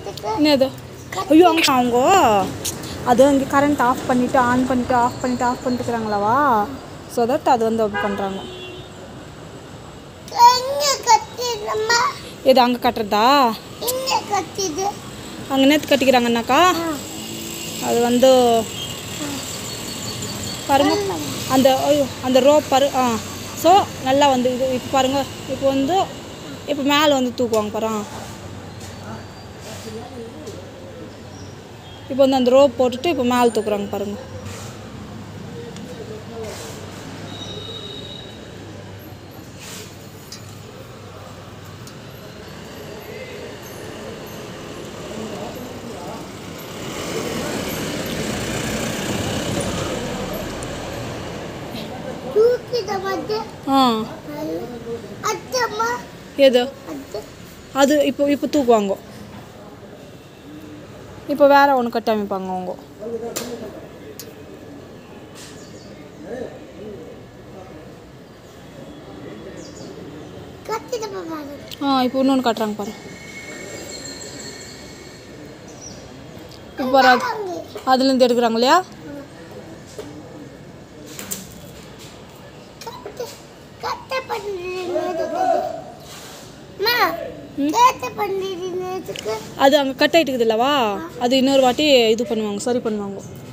என்னத்துக்கு என்னது ஐயோ அங்கே அவங்க அது அங்கே கரண்ட் ஆஃப் பண்ணிவிட்டு ஆன் பண்ணிவிட்டு ஆஃப் பண்ணிவிட்டு ஆஃப் பண்ணிட்டு இருக்கிறாங்களவா ஸோ தட் அது வந்து அப்படி பண்ணுறாங்க எங்க கத்திடுறம்மா இது அங்கே கட்டுறதா இங்க கத்திது அங்கே நேற்று கட்டிக்கிறாங்கன்னாக்கா அது வந்து பாருங்க அந்த ஐயோ அந்த ரோப் பாரு ஆ ஸோ நல்லா வந்து இது இப்போ பாருங்க இப்போ வந்து இப்போ மேலே வந்து தூக்குவாங்க பாரு ஆ. இப்போ வந்து அந்த ரோப் போட்டுட்டு இப்போ மேலே தூக்குறாங்க பாருங்க தூக்கித வந்து ஆ அத்தம்மா எது அது அது இப்போ இப்போ தூக்குவாங்க இப்போ வேற ஒன்று கட்டி அமைப்பாங்க அவங்க கத்தித பாரு ஆ இப்போ இன்னொன்று கட்டுறாங்க பாரு இப்போ பாரு அது அதுலேருந்து எடுக்கிறாங்க இல்லையா கத்த கத்த பண்ணிடுறீங்க மா கத்த பண்ணிடுறீங்க அது அங்கே கட் ஆகிட்டுக்குது இல்லவா அது இன்னொரு வாட்டி இது பண்ணுவாங்க சரி பண்ணுவாங்க